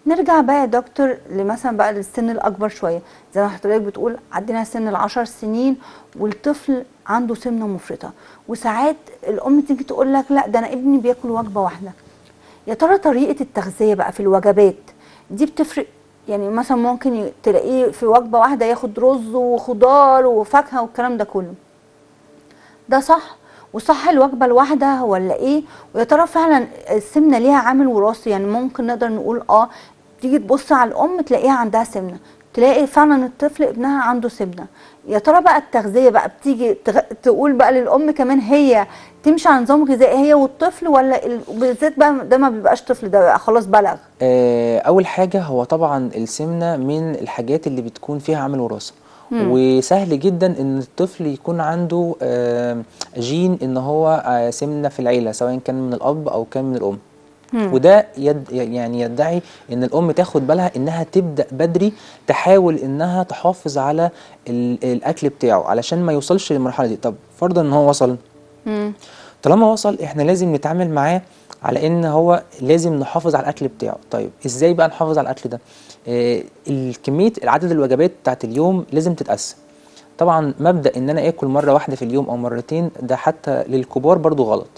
نرجع بقى يا دكتور لمثلا بقى للسن الاكبر شويه زي ما حضرتك بتقول عدينا سن العشر سنين والطفل عنده سمنه مفرطه وساعات الام تيجي تقول لك لا ده انا ابني بياكل وجبه واحده يا ترى طريقه التغذيه بقى في الوجبات دي بتفرق يعني مثلا ممكن ي- تلاقيه في وجبه واحده ياخد رز وخضار وفاكهه والكلام ده كله ده صح وصح الوجبه الواحده ولا ايه ويا ترى فعلا السمنه ليها عامل وراثي يعني ممكن نقدر نقول اه تيجي تبص على الام تلاقيها عندها سمنه تلاقي فعلا الطفل ابنها عنده سمنه يا ترى بقى التغذيه بقى بتيجي تغ... تقول بقى للام كمان هي تمشي على نظام غذائي هي والطفل ولا ال... بالذات بقى ده ما بيبقاش طفل ده بقى خلاص بلغ آه، اول حاجه هو طبعا السمنه من الحاجات اللي بتكون فيها عامل وراثه وسهل جدا ان الطفل يكون عنده آه، جين ان هو آه، سمنه في العيله سواء كان من الاب او كان من الام وده يد يعني يدعي ان الام تاخد بالها انها تبدا بدري تحاول انها تحافظ على ال- الاكل بتاعه علشان ما يوصلش للمرحله دي طب فرضا ان هو وصل مم. طالما وصل احنا لازم نتعامل معاه على ان هو لازم نحافظ على الاكل بتاعه طيب ازاي بقى نحافظ على الاكل ده آه الكميه العدد الوجبات بتاعت اليوم لازم تتقسم طبعا مبدا ان انا اكل مره واحده في اليوم او مرتين ده حتى للكبار برضو غلط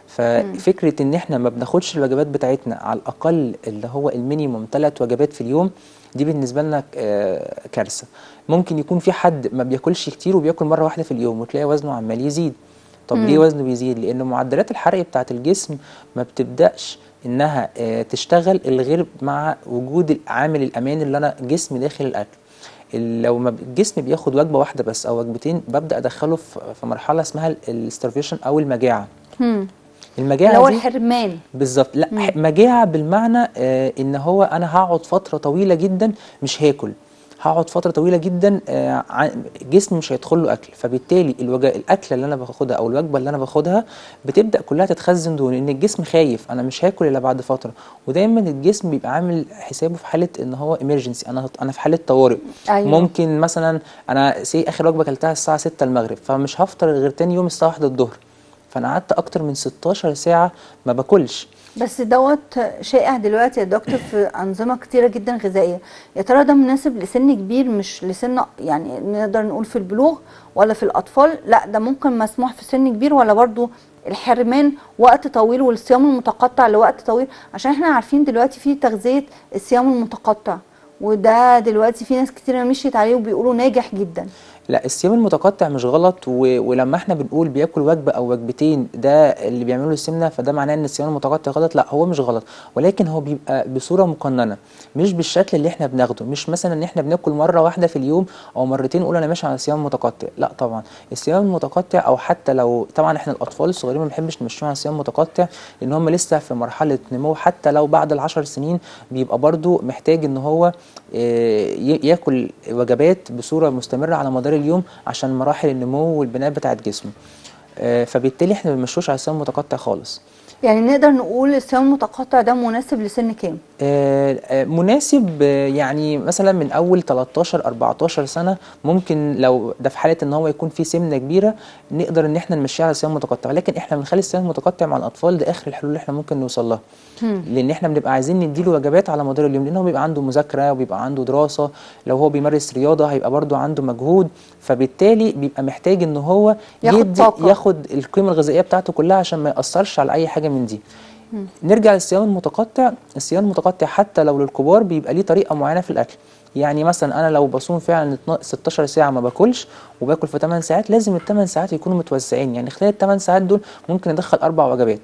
ففكره ان احنا ما بناخدش الوجبات بتاعتنا على الاقل اللي هو المينيموم ثلاث وجبات في اليوم دي بالنسبه لنا آه، كارثه ممكن يكون في حد ما بياكلش كتير وبياكل مره واحده في اليوم وتلاقي وزنه عمال يزيد طب ليه وزنه بيزيد لان معدلات الحرق بتاعه الجسم ما بتبداش انها آه، تشتغل غير مع وجود عامل الامان اللي انا جسمي داخل الاكل ال- لو ما ب- الجسم بياخد وجبه واحده بس او وجبتين ببدا ادخله في في مرحله اسمها الستارفيشن او المجاعه مم. المجاعه اللي هو دي الحرمان بالظبط لا ح- مجاعه بالمعنى آه ان هو انا هقعد فتره طويله جدا مش هاكل هقعد فتره طويله جدا آه ع- جسمي مش هيدخل له اكل فبالتالي الوج... الاكله اللي انا باخدها او الوجبه اللي انا باخدها بتبدا كلها تتخزن دهون لان الجسم خايف انا مش هاكل الا بعد فتره ودايما الجسم بيبقى عامل حسابه في حاله ان هو ايمرجنسي انا انا في حاله طوارئ أيوة. ممكن مثلا انا سي اخر وجبه اكلتها الساعه 6 المغرب فمش هفطر غير تاني يوم الساعه 1 الظهر فانا قعدت اكتر من 16 ساعه ما باكلش بس دوت شائع دلوقتي يا دكتور في انظمه كتيره جدا غذائيه يا ترى ده مناسب لسن كبير مش لسن يعني نقدر نقول في البلوغ ولا في الاطفال لا ده ممكن مسموح في سن كبير ولا برضو الحرمان وقت طويل والصيام المتقطع لوقت طويل عشان احنا عارفين دلوقتي في تغذيه الصيام المتقطع وده دلوقتي في ناس كتير مشيت عليه وبيقولوا ناجح جدا لا الصيام المتقطع مش غلط و... ولما احنا بنقول بياكل وجبه او وجبتين ده اللي بيعملوا السمنه فده معناه ان الصيام المتقطع غلط لا هو مش غلط ولكن هو بيبقى بصوره مقننه مش بالشكل اللي احنا بناخده مش مثلا ان احنا بناكل مره واحده في اليوم او مرتين نقول انا ماشي على صيام متقطع لا طبعا الصيام المتقطع او حتى لو طبعا احنا الاطفال الصغيرين ما بنحبش نمشيهم على صيام متقطع لان هم لسه في مرحله نمو حتى لو بعد العشر سنين بيبقى برضو محتاج ان هو آه، ي- ياكل وجبات بصوره مستمره على مدار اليوم عشان مراحل النمو والبناء بتاعت جسمه آه، فبالتالي احنا ما بنمشوش على صيام متقطع خالص يعني نقدر نقول الصيام المتقطع ده مناسب لسن كام آه، آه، مناسب آه، يعني مثلا من اول 13 14 سنه ممكن لو ده في حاله ان هو يكون في سمنه كبيره نقدر ان احنا نمشيها على صيام متقطع لكن احنا بنخلي الصيام المتقطع مع الاطفال ده اخر الحلول اللي احنا ممكن نوصل لها لان احنا بنبقى عايزين نديله وجبات على مدار اليوم لان هو بيبقى عنده مذاكره وبيبقى عنده دراسه لو هو بيمارس رياضه هيبقى برضه عنده مجهود فبالتالي بيبقى محتاج ان هو ياخد يدي طاقة. ياخد القيمه الغذائيه بتاعته كلها عشان ما ياثرش على اي حاجه من دي نرجع للصيام المتقطع الصيام المتقطع حتى لو للكبار بيبقى ليه طريقه معينه في الاكل يعني مثلا انا لو بصوم فعلا 12 16 ساعه ما باكلش وباكل في 8 ساعات لازم ال 8 ساعات يكونوا متوزعين يعني خلال ال 8 ساعات دول ممكن ادخل اربع وجبات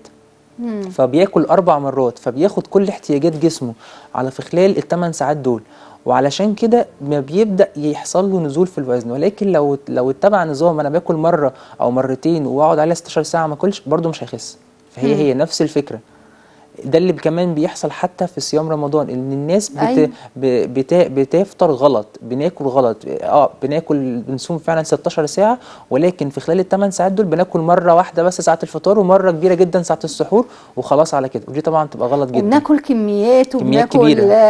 فبياكل اربع مرات فبياخد كل احتياجات جسمه على في خلال الثمان ساعات دول وعلشان كده ما بيبدا يحصل له نزول في الوزن ولكن لو لو اتبع نظام انا باكل مره او مرتين واقعد عليها 16 ساعه ما اكلش برده مش هيخس فهي هي نفس الفكره ده اللي كمان بيحصل حتى في صيام رمضان ان الناس بت... أيوة. ب... بت... بتفطر غلط بناكل غلط اه بناكل بنصوم فعلا 16 ساعه ولكن في خلال الثمان ساعات دول بناكل مره واحده بس ساعه الفطار ومره كبيره جدا ساعه السحور وخلاص على كده ودي طبعا تبقى غلط جدا وبناكل كميات كميات وبناكل كبيرة. آه،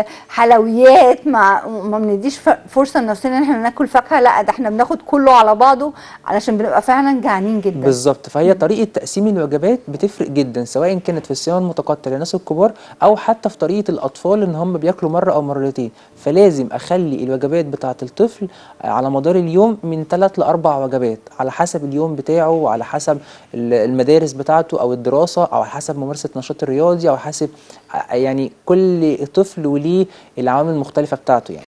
حلويات مع ما بنديش ف- فرصه لنفسنا ان احنا ناكل فاكهه لا ده احنا بناخد كله على بعضه علشان بنبقى فعلا جعانين جدا بالظبط فهي طريقه تقسيم الوجبات بتفرق جدا سواء كانت في الصيام المتقطع للناس الكبار او حتى في طريقه الاطفال ان هم بياكلوا مره او مرتين فلازم اخلي الوجبات بتاعه الطفل على مدار اليوم من ثلاث لاربع وجبات على حسب اليوم بتاعه وعلى حسب ال- المدارس بتاعته او الدراسه او على حسب ممارسه النشاط الرياضي او حسب يعني كل طفل وليه العوامل المختلفه بتاعته يعني